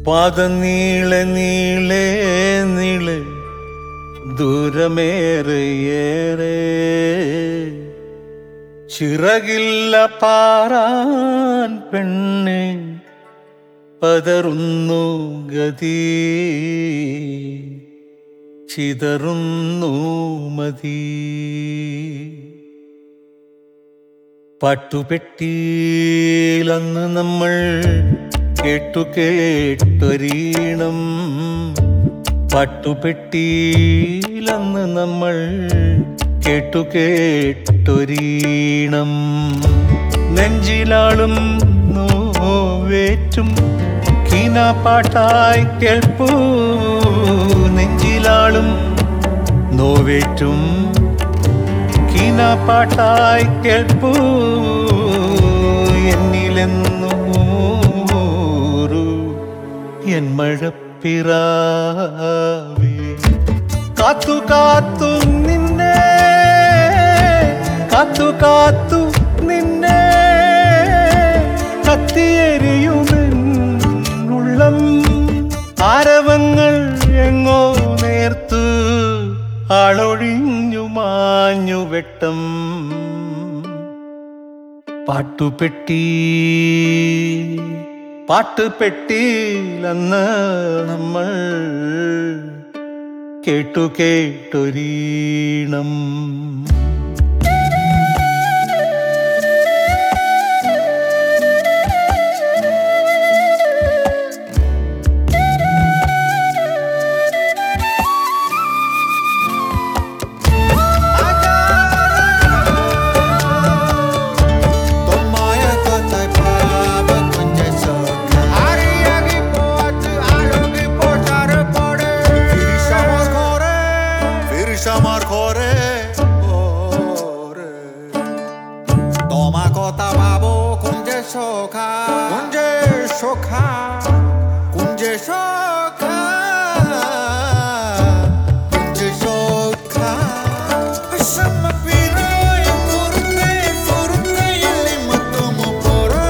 പാദനീളെ നീളെ നീളെ ദൂരമേറെയേറെ ചിറകില്ല പാറാൻ പെണ്ണെ പതറുന്നു ഗതി ചിതറുന്നു മതി പാട്ടുപെട്ടിയിലന്ന് നമ്മൾ കേട്ടു കേട്ടൊരീണം പാട്ടുപെട്ടിയിലന്ന് നമ്മൾ കേട്ടു കേട്ടൊരീണം നെഞ്ചിലാളും നോവേറ്റും കീനാപ്പാട്ടായി കേൾപ്പൂ നെഞ്ചിലാളും നോവേറ്റും കീനാപ്പാട്ടായി കേൾപ്പൂ എന്നിലെന്നൂരു എൻ മഴപ്പിറാവേ കാത്തു കാത്തു നിന്നെ കാത്തു കാത്തു നിന്നെ കത്തിയെരിയുമെൻ ഉള്ളം ആരവങ്ങൾ എങ്ങോ നേർത്തു ആളൊഴിഞ്ഞു മാഞ്ഞു വെട്ടം പാട്ടുപെട്ടി പാട്ടുപെട്ടിയിലന്ന് നമ്മൾ കേട്ടു കേട്ടൊരീണം Tomaya kotai paba kunje soka Ariagi poatu alogi potare pode Firishamar kore Firishamar kore Ore Toma kota babo kunje soka Kunje soka Kunje soka Kunje soka Sama pirai furte furte ili matomo pora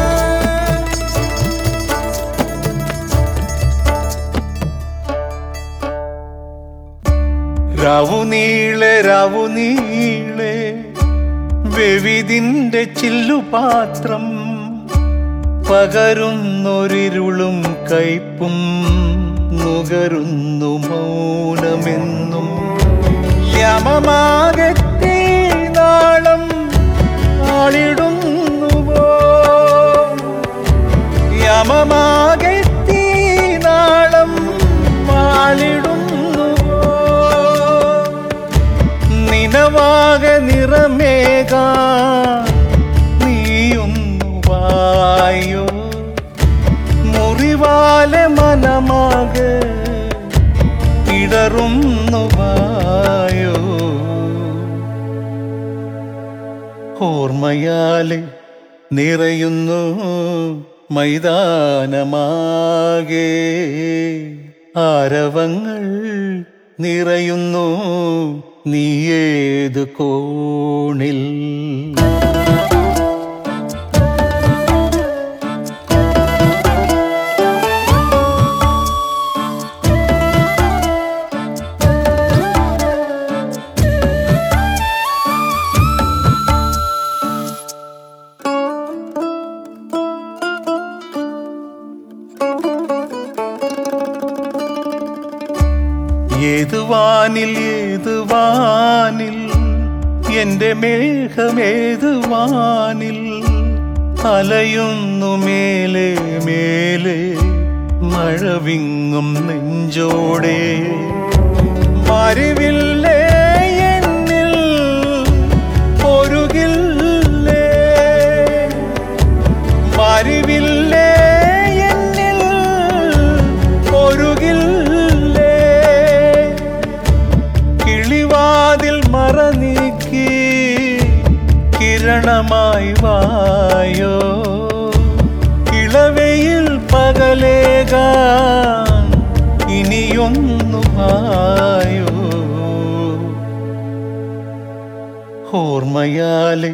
രാവുനീളെ രാവുനീളെ വെവിതിന്റെ ചില്ലുപാത്രം പകരുന്നൊരിരുളും കയ്പും നുകരുന്നു മൗനമെന്നും യമമാകത്തെ നാളം ആളിടുന്നുവോ യമമാകത്തെ നാളം ആളിടുന്നുവോ നിനവാക നിറമേക നീയൊന്നു വായോ മുറിവാലെ മനമാക ഇടറുന്നു വായോ ഓർമ്മയാലെ നിറയുന്നു മൈതാനമാകെ ആരവങ്ങൾ നിറയുന്നു നീയേത് കോണിൽ ഏതു വാനിൽ ഏതു വാനിൽ എന്റെ മേഘമേതു വാനിൽ അലയുന്നു മേലെ മേലെ മഴവിങ്ങും നെഞ്ചോടെ മരുവില്ലേ എന്നിൽ പൊരുകില്ലേ മരുവില്ലേ എന്നിൽ പൊരുകില്ലേ കിളിവാതിൽ മറനീക്കി കിരണമായി വായോ ഇളവയിൽ പകലേകാൻ ഇനിയൊന്നു വായോ ഓർമ്മയാലെ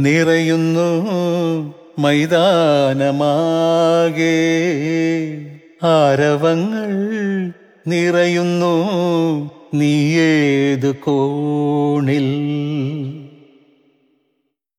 നിറയുന്നു മൈതാനമാകെ ആരവങ്ങൾ നിറയുന്നു നീ ഏത് കോണിൽ